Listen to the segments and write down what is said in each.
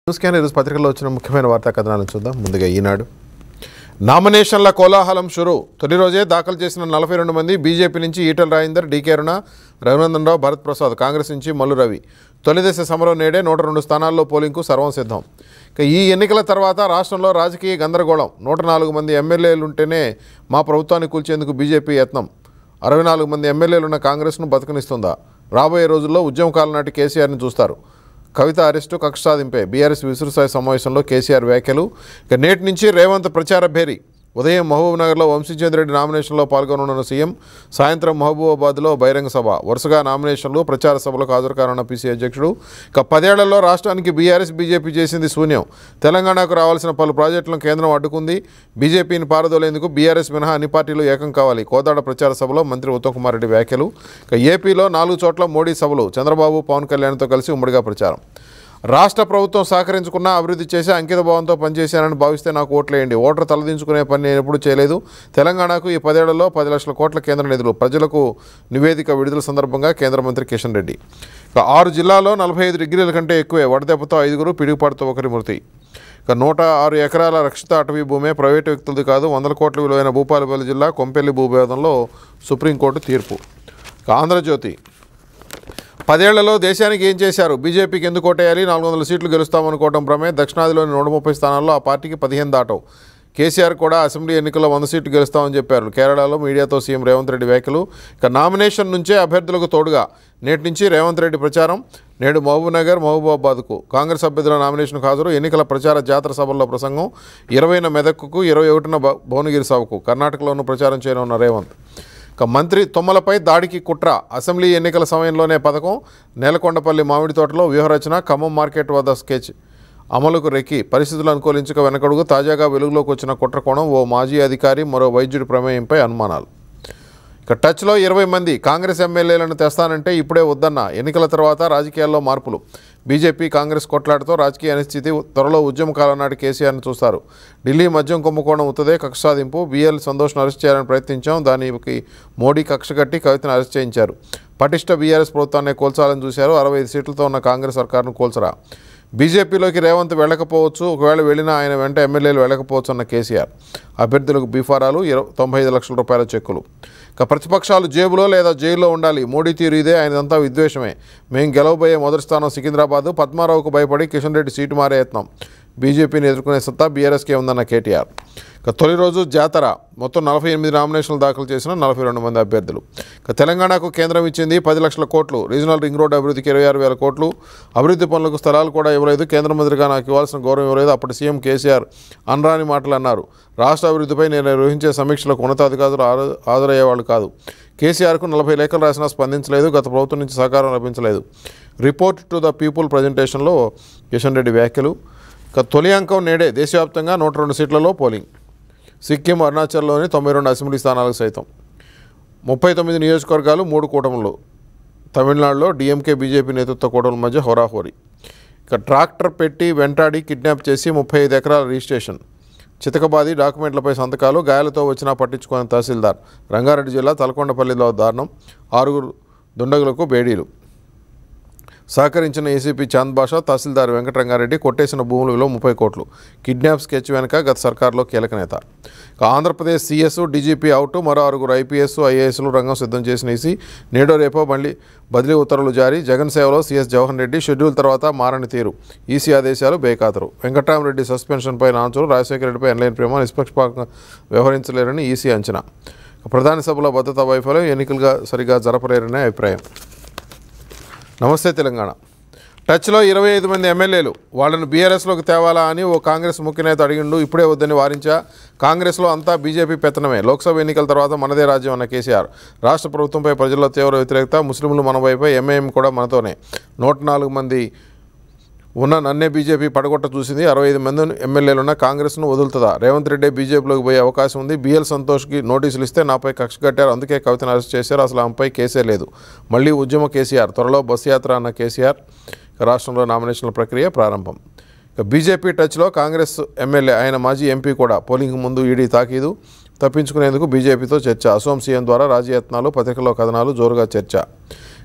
news can ఈరోజు పత్రికల్లో వచ్చిన ముఖ్యమైన వార్తా కథనాలను చూద్దాం ముందుగా ఈనాడు నామినేషన్ల కోలాహలం షురు తొలి రోజే దాఖలు చేసిన నలభై రెండు మంది బీజేపీ నుంచి ఈటల రాజేందర్ డీకే అరుణ రఘునందన్ రావు భరత్ ప్రసాద్ కాంగ్రెస్ నుంచి మల్లు రవి తొలిదశ సమరం నేడే నూట రెండు స్థానాల్లో పోలింగ్కు సర్వం సిద్ధం ఇక ఈ ఎన్నికల తర్వాత రాష్ట్రంలో రాజకీయ గందరగోళం నూట నాలుగు మంది ఎమ్మెల్యేలు ఉంటేనే మా ప్రభుత్వాన్ని కూల్చేందుకు బీజేపీ యత్నం అరవై నాలుగు మంది ఎమ్మెల్యేలున్న కాంగ్రెస్ను బతుకనిస్తుందా రాబోయే రోజుల్లో ఉద్యమకాలం నాటి కేసీఆర్ని చూస్తారు కవిత అరెస్టు కక్ష సాధింపే బీఆర్ఎస్ విసురుసాయి సమావేశంలో కేసీఆర్ వ్యాఖ్యలు ఇక నేటి నుంచి రేవంత్ ప్రచార భేరీ ఉదయం మహబూబ్నగర్లో వంశీచంద్రెడ్డి నామినేషన్లో పాల్గొననున్న సీఎం సాయంత్రం మహబూబాబాద్లో బహిరంగ సభ వరుసగా నామినేషన్లు ప్రచార సభలకు హాజరు కానున్న పీసీ అధ్యక్షుడు ఇక పదేళ్లలో రాష్ట్రానికి బీఆర్ఎస్ బీజేపీ చేసింది శూన్యం తెలంగాణకు రావాల్సిన పలు ప్రాజెక్టులను కేంద్రం అడ్డుకుంది బీజేపీని పారదోలేందుకు బీఆర్ఎస్ మినహా అన్ని పార్టీలు ఏకం కావాలి కోదాడ ప్రచార సభలో మంత్రి ఉత్తమ్ కుమార్ రెడ్డి వ్యాఖ్యలు ఇక ఏపీలో నాలుగు చోట్ల మోడీ సభలు చంద్రబాబు పవన్ కళ్యాణ్తో కలిసి ఉమ్మడిగా ప్రచారం రాష్ట్ర ప్రభుత్వం సహకరించుకున్న అభివృద్ధి చేసి అంకిత భావంతో పనిచేశానని భావిస్తే నాకు ఓట్లేయండి ఓటర్ తలదించుకునే పని నేను ఎప్పుడూ చేయలేదు తెలంగాణకు ఈ పదేళ్లలో పది లక్షల కోట్ల కేంద్ర నిధులు ప్రజలకు నివేదిక విడుదల సందర్భంగా కేంద్ర మంత్రి కిషన్ రెడ్డి ఇక ఆరు జిల్లాల్లో నలభై ఐదు డిగ్రీల కంటే ఎక్కువే వడదెబ్బతో ఐదుగురు పిడుగుపాటుతో ఒకరి మృతి ఇక నూట ఆరు ఎకరాల రక్షిత అటవీ భూమే ప్రైవేటు వ్యక్తులది కాదు వందల కోట్ల విలువైన భూపాలపల్లి జిల్లా కొంపెల్లి భూభేదంలో సుప్రీంకోర్టు తీర్పు ఇక ఆంధ్రజ్యోతి పదేళ్లలో దేశానికి ఏం చేశారు బీజేపీకి ఎందుకు ఓటేయాలి నాలుగు వందల సీట్లు గెలుస్తామనుకోవడం భ్రమే దక్షిణాదిలోని నూట ముప్పై స్థానాల్లో ఆ పార్టీకి పదిహేను దాటవు కేసీఆర్ కూడా అసెంబ్లీ ఎన్నికల్లో వంద సీట్లు గెలుస్తామని చెప్పారు కేరళలో మీడియాతో సీఎం రేవంత్ రెడ్డి వ్యాఖ్యలు ఇక నామినేషన్ నుంచే అభ్యర్థులకు తోడుగా నేటి నుంచి రేవంత్ రెడ్డి ప్రచారం నేడు మహబూబ్నగర్ మహబూబాబాద్కు కాంగ్రెస్ అభ్యర్థుల నామినేషన్కు హాజరు ఎన్నికల ప్రచార జాతర సభల్లో ప్రసంగం ఇరవైన మెదక్కు ఇరవై ఒకటిన భ- భువనగిరి సభకు కర్ణాటకలోనూ ప్రచారం చేయనున్న రేవంత్ ఇక మంత్రి తొమ్మలపై దాడికి కుట్ర అసెంబ్లీ ఎన్నికల సమయంలోనే పథకం నేలకొండపల్లి మామిడి తోటలో వ్యూహరచన ఖమ్మం మార్కెట్ వద్ద స్కెచ్ అమలుకు రెక్కి పరిస్థితులు అనుకూలించక వెనకడుగు తాజాగా వెలుగులోకి వచ్చిన కుట్ర కోణం ఓ మాజీ అధికారి మరో వైద్యుడి ప్రమేయంపై అనుమానాలు ఇక టచ్లో ఇరవై మంది కాంగ్రెస్ ఎమ్మెల్యేలను తెస్తానంటే ఇప్పుడే వద్దన్న ఎన్నికల తర్వాత రాజకీయాల్లో మార్పులు బీజేపీ కాంగ్రెస్ కొట్లాటతో రాజకీయ అనిశ్చితి త్వరలో ఉద్యమ కాలం నాటి కేసీఆర్ను చూస్తారు ఢిల్లీ మద్యం కుంభకోణం ఉత్తదే కక్ష సాధింపు బీఎల్ సంతోష్ను అరెస్ట్ చేయాలని ప్రయత్నించాం దానికి మోడీ కక్ష కట్టి కవితను అరెస్ట్ చేయించారు పటిష్ట బీఆర్ఎస్ ప్రభుత్వాన్ని కోల్చాలని చూశారు అరవై ఐదు సీట్లతో ఉన్న కాంగ్రెస్ సర్కార్ను కోల్చరా బీజేపీలోకి రేవంత్ వెళ్ళకపోవచ్చు ఒకవేళ వెళ్ళినా ఆయన వెంట ఎమ్మెల్యేలు వెళ్ళకపోవచ్చు అన్న కేసీఆర్ అభ్యర్థులకు బీఫారాలు ఇరవై తొంభై ఐదు లక్షల రూపాయల చెక్కులు ఇక ప్రతిపక్షాలు జేబులో లేదా జైల్లో ఉండాలి మోడీ తీరు ఇదే ఆయనదంతా విద్వేషమే మేం గెలవబోయే మొదటి స్థానం సికింద్రాబాద్ పద్మారావుకు భయపడి కిషన్ రెడ్డి సీటు మారే యత్నం బీజేపీని ఎదుర్కొనే సత్తా బీఆర్ఎస్కే ఉందన్న కేటీఆర్ ఇక తొలి రోజు జాతర మొత్తం నలభై ఎనిమిది నామినేషన్లు దాఖలు చేసిన నలభై రెండు మంది అభ్యర్థులు ఇక తెలంగాణకు కేంద్రం ఇచ్చింది పది లక్షల కోట్లు రీజనల్ రింగ్ రోడ్ అభివృద్ధికి ఇరవై ఆరు వేల కోట్లు అభివృద్ధి పనులకు స్థలాలు కూడా ఇవ్వలేదు కేంద్ర మంత్రిగా నాకు ఇవ్వాల్సిన గౌరవం ఇవ్వలేదు అప్పటి సీఎం కేసీఆర్ అనరాని మాటలు అన్నారు రాష్ట్ర అభివృద్ధిపై నేను నిర్వహించే సమీక్షలకు ఉన్నతాధికారులు హాజరు- హాజరయ్యేవాళ్ళు కాదు కేసీఆర్కు నలభై లేఖలు రాసినా స్పందించలేదు గత ప్రభుత్వం నుంచి సహకారం లభించలేదు రిపోర్ట్ టు ద పీపుల్ ప్రజెంటేషన్లో కిషన్ రెడ్డి వ్యాఖ్యలు ఇక తొలి అంకం నేడే దేశవ్యాప్తంగా నూట రెండు సీట్లలో పోలింగ్ సిక్కిం అరుణాచల్లోని తొంభై రెండు అసెంబ్లీ స్థానాలకు సైతం ముప్పై తొమ్మిది నియోజకవర్గాలు మూడు కూటములు తమిళనాడులో డిఎంకే బీజేపీ నేతృత్వ కూటముల మధ్య హోరాహోరీ ఇక ట్రాక్టర్ పెట్టి వెంటాడి కిడ్నాప్ చేసి ముప్పై ఐదు ఎకరాల రిజిస్ట్రేషన్ చితకబాది డాక్యుమెంట్లపై సంతకాలు గాయాలతో వచ్చినా పట్టించుకుని తహసీల్దార్ రంగారెడ్డి జిల్లా తలకొండపల్లిలో దారుణం ఆరుగురు దుండగులకు బేడీలు సహకరించిన ఏసీపీ చాంద్ బాషా తహసీల్దార్ వెంకటరంగారెడ్డి కొట్టేసిన భూముల విలువ ముప్పై కోట్లు కిడ్నాప్ స్కెచ్ వెనుక గత సర్కార్లో కీలక నేత ఇక ఆంధ్రప్రదేశ్ సీఎస్ డీజీపీ అవుట్ మరో ఆరుగురు ఐపీఎస్ ఐఏఎస్లు రంగం సిద్ధం చేసిన ఈసీ నేడో రేపో మళ్ళీ బదిలీ ఉత్తర్వులు జారీ జగన్ సేవలో సీఎస్ జవహర్ రెడ్డి షెడ్యూల్ తర్వాత మారని తీరు ఈసీ ఆదేశాలు బేఖాతరు వెంకటరామరెడ్డి సస్పెన్షన్పై నాంచులు రాజశేఖర రెడ్డిపై ఎన్లైన్ ప్రేమ నిష్పక్షపాతంగా వ్యవహరించలేరని ఈసీ అంచనా ఇక ప్రధాని సభలో భద్రతా వైఫల్యం ఎన్నికలుగా సరిగా జరపలేరనే అభిప్రాయం నమస్తే తెలంగాణ టచ్లో ఇరవై ఐదు మంది ఎమ్మెల్యేలు వాళ్ళను బీఆర్ఎస్లోకి తేవాలా అని ఓ కాంగ్రెస్ ముఖ్య నేత అడిగిండు ఇప్పుడే వద్దని వారించా కాంగ్రెస్లో అంతా బీజేపీ పెత్తనమే లోక్సభ ఎన్నికల తర్వాత మనదే రాజ్యం అన్న కేసీఆర్ రాష్ట్ర ప్రభుత్వంపై ప్రజల్లో తీవ్ర వ్యతిరేకత ముస్లింలు మన వైపే ఎంఐఎం కూడా మనతోనే నూట నాలుగు మంది ఉన్న నన్నే బీజేపీ పడగొట్ట చూసింది అరవై ఐదు మంది ఎమ్మెల్యేలున్న కాంగ్రెస్ను వదులుతుందా రేవంత్ రెడ్డి బీజేపీలోకి పోయే అవకాశం ఉంది బీఎల్ సంతోష్కి నోటీసులు ఇస్తే నాపై కక్ష కట్టారు అందుకే కవితను అరెస్ట్ చేశారు అసలు ఆమెపై కేసే లేదు మళ్ళీ ఉద్యమ కేసీఆర్ త్వరలో బస్ యాత్ర అన్న కేసీఆర్ ఇక రాష్ట్రంలో నామినేషన్ల ప్రక్రియ ప్రారంభం ఇక బీజేపీ టచ్లో కాంగ్రెస్ ఎమ్మెల్యే ఆయన మాజీ ఎంపీ కూడా పోలింగ్ ముందు ఈడీ తాకీదు తప్పించుకునేందుకు బీజేపీతో చర్చ అసోం సీఎం ద్వారా రాజయత్నాలు పత్రికల్లో కథనాలు జోరుగా చర్చ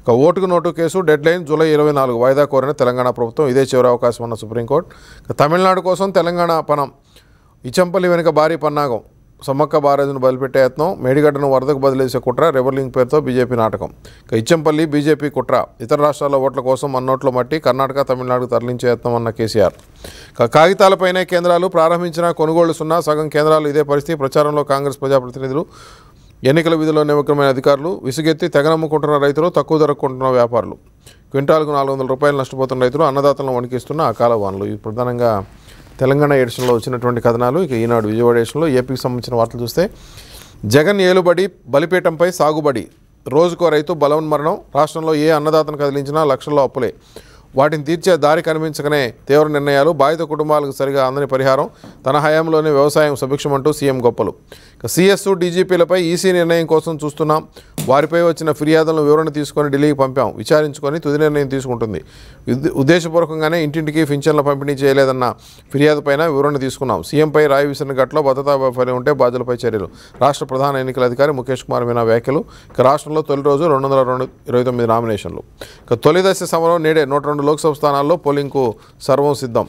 ఇక ఓటుకు నోటు కేసు డెడ్ లైన్ జూలై ఇరవై నాలుగు వాయిదా కోరిన తెలంగాణ ప్రభుత్వం ఇదే చివరి అవకాశం ఉన్న సుప్రీంకోర్టు ఇక తమిళనాడు కోసం తెలంగాణ పనం ఇచంపల్లి వెనుక భారీ పన్నాగం సమ్మక్క బారాజును బయలుపెట్టే యత్నం మేడిగడ్డను వరదకు బదిలేసే కుట్ర రెబర్లింగ్ పేరుతో బీజేపీ నాటకం ఇక ఇచ్చంపల్లి బీజేపీ కుట్ర ఇతర రాష్ట్రాల ఓట్ల కోసం అన్నోట్ల మట్టి కర్ణాటక తమిళనాడుకు తరలించే యత్నం అన్న కేసీఆర్ ఇక కాగితాలపైనే కేంద్రాలు ప్రారంభించిన కొనుగోళ్లు సున్నా సగం కేంద్రాలు ఇదే పరిస్థితి ప్రచారంలో కాంగ్రెస్ ప్రజాప్రతినిధులు ఎన్నికల విధిలో నిమగ్నమైన అధికారులు విసుగెత్తి తెగనమ్ముకుంటున్న రైతులు తక్కువ ధరకు కొంటున్న వ్యాపారులు క్వింటాల్కు నాలుగు వందల రూపాయలు నష్టపోతున్న రైతులు అన్నదాతలను వణికిస్తున్న అకాల వానలు ఇవి ప్రధానంగా తెలంగాణ ఎడిషన్లో వచ్చినటువంటి కథనాలు ఇక ఈనాడు విజయవాడ ఎడిషన్లో ఏపీకి సంబంధించిన వార్తలు చూస్తే జగన్ ఏలుబడి బలిపీఠంపై సాగుబడి రోజుకో రైతు బలవన్మరణం రాష్ట్రంలో ఏ అన్నదాతను కదిలించినా లక్షల్లో అప్పులే వాటిని తీర్చే దారి కనిపించకనే తీవ్ర నిర్ణయాలు బాధిత కుటుంబాలకు సరిగా అందని పరిహారం తన హయాంలోనే వ్యవసాయం సుభిక్షమంటూ సీఎం గొప్పలు ఇక సిఎస్సు డీజీపీలపై ఈసీ నిర్ణయం కోసం చూస్తున్నాం వారిపై వచ్చిన ఫిర్యాదులను వివరణ తీసుకొని ఢిల్లీకి పంపాం విచారించుకొని తుది నిర్ణయం తీసుకుంటుంది ఉద్ద- ఉద్దేశపూర్వకంగానే ఇంటింటికి పింఛన్ల పంపిణీ చేయలేదన్న ఫిర్యాదుపైన వివరణ తీసుకున్నాం సీఎంపై రాయి విసిన ఘట్లో భద్రతా వైఫల్యం ఉంటే బాధ్యులపై చర్యలు రాష్ట్ర ప్రధాన ఎన్నికల అధికారి ముఖేష్ కుమార్ మీనా వ్యాఖ్యలు ఇక రాష్ట్రంలో తొలి రోజు రెండు వందల రెండు ఇరవై తొమ్మిది నామినేషన్లు ఇక తొలి దశ సమరం నేడే నూట రెండు లోక్సభ స్థానాల్లో పోలింగ్కు సర్వం సిద్ధం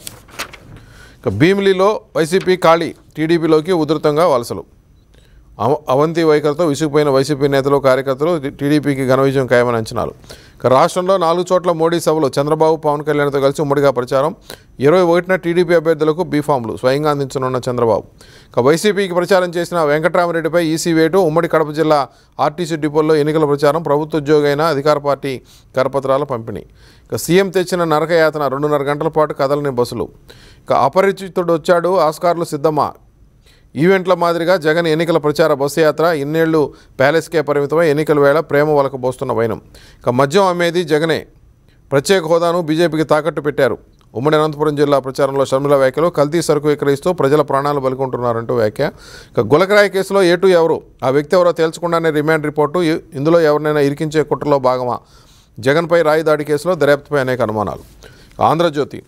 ఇక భీమిలిలో వైసీపీ ఖాళీ టీడీపీలోకి ఉధృతంగా వలసలు అవ- అవంతి వైఖరితో విసిగిపోయిన వైసీపీ నేతలు కార్యకర్తలు టీ- టీడీపీకి ఘన విజయం ఖాయమని అంచనాలు ఇక రాష్ట్రంలో నాలుగు చోట్ల మోడీ సభలు చంద్రబాబు పవన్ కళ్యాణ్తో కలిసి ఉమ్మడిగా ప్రచారం ఇరవై ఒకటిన టీడీపీ అభ్యర్థులకు బీఫామ్లు స్వయంగా అందించనున్న చంద్రబాబు ఇక వైసీపీకి ప్రచారం చేసిన వెంకట్రామరెడ్డిపై ఈసీ వేటు ఉమ్మడి కడప జిల్లా ఆర్టీసీ డిపోల్లో ఎన్నికల ప్రచారం ప్రభుత్వ ఉద్యోగి అయిన అధికార పార్టీ కరపత్రాల పంపిణీ ఇక సీఎం తెచ్చిన నరకయాతన రెండున్నర గంటల పాటు కదలని బస్సులు ఇక అపరిచితుడు వచ్చాడు ఆస్కార్లు సిద్ధమా ఈవెంట్ల మాదిరిగా జగన్ ఎన్నికల ప్రచార బస్సు యాత్ర ఇన్నేళ్లు ప్యాలెస్కే పరిమితమై ఎన్నికల వేళ ప్రేమ వలకబోస్తున్న వైనం ఇక మద్యం అమ్మేది జగనే ప్రత్యేక హోదాను బీజేపీకి తాకట్టు పెట్టారు ఉమ్మడి అనంతపురం జిల్లా ప్రచారంలో షర్మిల వ్యాఖ్యలు కల్తీ సరుకు విక్రయిస్తూ ప్రజల ప్రాణాలు బలికొంటున్నారంటూ వ్యాఖ్య ఇక గులకరాయి కేసులో ఏటు ఎవరు ఆ వ్యక్తి ఎవరో తేల్చకుండానే రిమాండ్ రిపోర్టు ఇ- ఇందులో ఎవరినైనా ఇరికించే కుట్రలో భాగమా జగన్పై రాయి దాడి కేసులో దర్యాప్తుపై అనేక అనుమానాలు ఆంధ్రజ్యోతి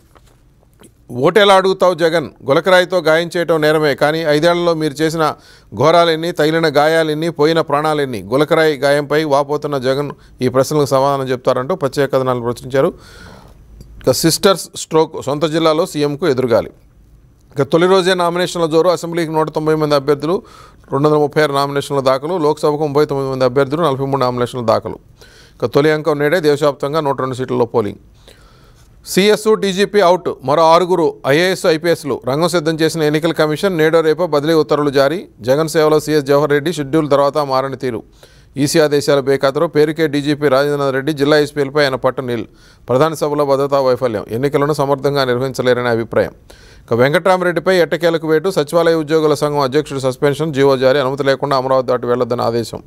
ఓటెలా అడుగుతావు జగన్ గులకరాయితో గాయం చేయటం నేరమే కానీ ఐదేళ్లలో మీరు చేసిన ఘోరాలెన్ని తగిలిన గాయాలెన్ని పోయిన ప్రాణాలెన్ని గులకరాయి గాయంపై వాపోతున్న జగన్ ఈ ప్రశ్నలకు సమాధానం చెప్తారంటూ ప్రత్యేక కథనాలు ప్రచురించారు ఇక సిస్టర్స్ స్ట్రోక్ సొంత జిల్లాలో సీఎంకు ఎదురుగాలి ఇక తొలి రోజే నామినేషన్ల జోరు అసెంబ్లీకి నూట తొంభై మంది అభ్యర్థులు రెండు వందల ముప్పై ఆరు నామినేషన్ల దాఖలు లోక్సభకు ముప్పై తొమ్మిది మంది అభ్యర్థులు నలభై మూడు నామినేషన్ల దాఖలు ఇక తొలి అంకం నేడే దేశవ్యాప్తంగా నూట రెండు సీట్లలో పోలింగ్ సిఎస్సు డీజీపీ అవుట్ మరో ఆరుగురు ఐఏఎస్ ఐపీఎస్లు రంగం సిద్ధం చేసిన ఎన్నికల కమిషన్ నేడో రేపో బదిలీ ఉత్తర్వులు జారీ జగన్ సేవలో సీఎస్ జవహర్ రెడ్డి షెడ్యూల్ తర్వాత మారని తీరు ఈసీ ఆదేశాల బేఖాతరు పేరుకే డీజీపీ రాజేంద్రనాథ్ రెడ్డి జిల్లా ఎస్పీలపై ఆయన పట్టు నీల్ ప్రధాన సభలో భద్రతా వైఫల్యం ఎన్నికలను సమర్థంగా నిర్వహించలేరనే అభిప్రాయం ఇక వెంకట్రామరెడ్డిపై ఎట్టకేలకు వేటు సచివాలయ ఉద్యోగుల సంఘం అధ్యక్షుడు సస్పెన్షన్ జీవో జారీ అనుమతి లేకుండా అమరావతి దాటి వెళ్లొద్దన్న ఆదేశం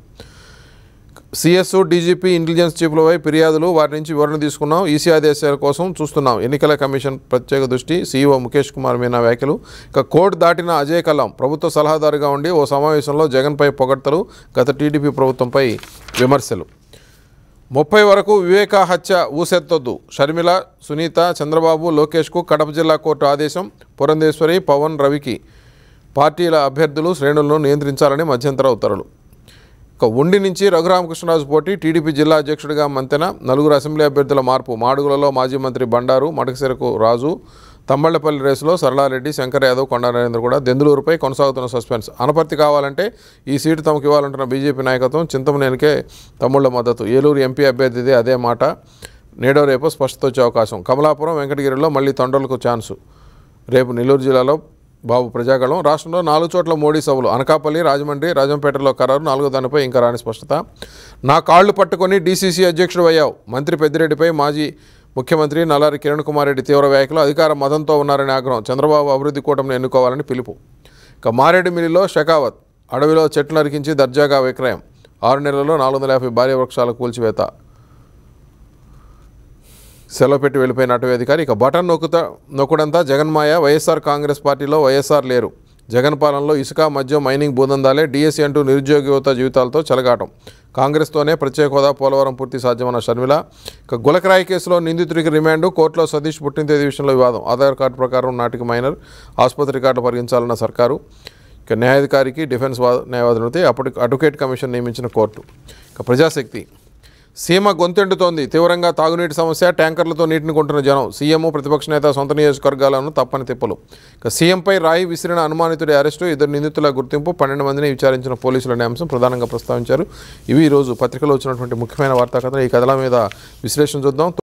సిఎస్ఓ డీజీపీ ఇంటెలిజెన్స్ చీఫ్లపై ఫిర్యాదులు వారి నుంచి వివరణ తీసుకున్నాం ఈసీ ఆదేశాల కోసం చూస్తున్నాం ఎన్నికల కమిషన్ ప్రత్యేక దృష్టి సీఈఓ ముఖేష్ కుమార్ మీనా వ్యాఖ్యలు ఇక కోర్టు దాటిన అజయ్ కల్లం ప్రభుత్వ సలహాదారుగా ఉండి ఓ సమావేశంలో జగన్పై పొగడ్తలు గత టీడీపీ ప్రభుత్వంపై విమర్శలు ముప్పై వరకు వివేక హత్య ఊసెత్తొద్దు షర్మిల సునీత చంద్రబాబు లోకేష్కు కడప జిల్లా కోర్టు ఆదేశం పురంధేశ్వరి పవన్ రవికి పార్టీల అభ్యర్థులు శ్రేణులను నియంత్రించాలని మధ్యంతర ఉత్తర్వులు ఇక ఉండి నుంచి రఘురామకృష్ణరాజు పోటీ టీడీపీ జిల్లా అధ్యక్షుడిగా మంతెన నలుగురు అసెంబ్లీ అభ్యర్థుల మార్పు మాడుగులలో మాజీ మంత్రి బండారు మడకసిరకు రాజు తమ్మళ్లపల్లి రేసులో సరళారెడ్డి శంకర్ యాదవ్ కొండా నరేంద్ర కూడా దెందులూరుపై కొనసాగుతున్న సస్పెన్స్ అనపర్తి కావాలంటే ఈ సీటు తమకు ఇవ్వాలంటున్న బీజేపీ నాయకత్వం చింతమనేనికే తమ్ముళ్ల మద్దతు ఏలూరు ఎంపీ అభ్యర్థిదే అదే మాట నేడో రేపు స్పష్టత వచ్చే అవకాశం కమలాపురం వెంకటగిరిలో మళ్ళీ తొండలకు ఛాన్సు రేపు నెల్లూరు జిల్లాలో బాబు ప్రజాగళం రాష్ట్రంలో నాలుగు చోట్ల మోడీ సభలు అనకాపల్లి రాజమండ్రి రాజంపేటలో ఖరారు నాలుగో దానిపై ఇంకా రాని స్పష్టత నా కాళ్లు పట్టుకొని డీసీసీ అధ్యక్షుడు అయ్యావు మంత్రి పెద్దిరెడ్డిపై మాజీ ముఖ్యమంత్రి నల్లారి కిరణ్ కుమార్ రెడ్డి తీవ్ర వ్యాఖ్యలు అధికార మతంతో ఉన్నారని ఆగ్రహం చంద్రబాబు అభివృద్ధి కూటమిని ఎన్నుకోవాలని పిలుపు ఇక మారేడుమిల్లిలో షెకావత్ అడవిలో చెట్లు నరికించి దర్జాగా విక్రయం ఆరు నెలల్లో నాలుగు వందల యాభై భార్య వృక్షాల కూల్చివేత సెలవు పెట్టి వెళ్ళిపోయిన అటవీ అధికారి ఇక బటన్ నొక్కుతా నొక్కుడంతా జగన్మాయ వైఎస్ఆర్ కాంగ్రెస్ పార్టీలో వైఎస్ఆర్ లేరు జగన్ పాలనలో ఇసుక మద్యం మైనింగ్ భూదందాలే డిఎస్సీ అంటూ నిరుద్యోగ యువత జీవితాలతో చెలగాటం కాంగ్రెస్తోనే ప్రత్యేక హోదా పోలవరం పూర్తి సాధ్యమన్న షర్మిల ఇక గులకరాయి కేసులో నిందితుడికి రిమాండ్ కోర్టులో సతీష్ పుట్టిన తేదీ విషయంలో వివాదం ఆధార్ కార్డు ప్రకారం నాటికి మైనర్ ఆసుపత్రి రికార్డు పరిగణించాలన్న సర్కారు ఇక న్యాయాధికారికి డిఫెన్స్ వా న్యాయవాదులతో అప్పటి అడ్వకేట్ కమిషన్ నియమించిన కోర్టు ఇక ప్రజాశక్తి సీమ గొంతెండుతోంది తీవ్రంగా తాగునీటి సమస్య ట్యాంకర్లతో నీటిని కొంటున్న జనం సీఎం ప్రతిపక్ష నేత సొంత నియోజకవర్గాలను తప్పని తిప్పలు ఇక సీఎంపై రాయి విసిరిన అనుమానితుడి అరెస్టు ఇద్దరు నిందితుల గుర్తింపు పన్నెండు మందిని విచారించిన పోలీసులు అనే అంశం ప్రధానంగా ప్రస్తావించారు ఇవి ఈరోజు పత్రికలో వచ్చినటువంటి ముఖ్యమైన వార్తా కథనం ఈ కథల మీద విశ్లేషణ చూద్దాం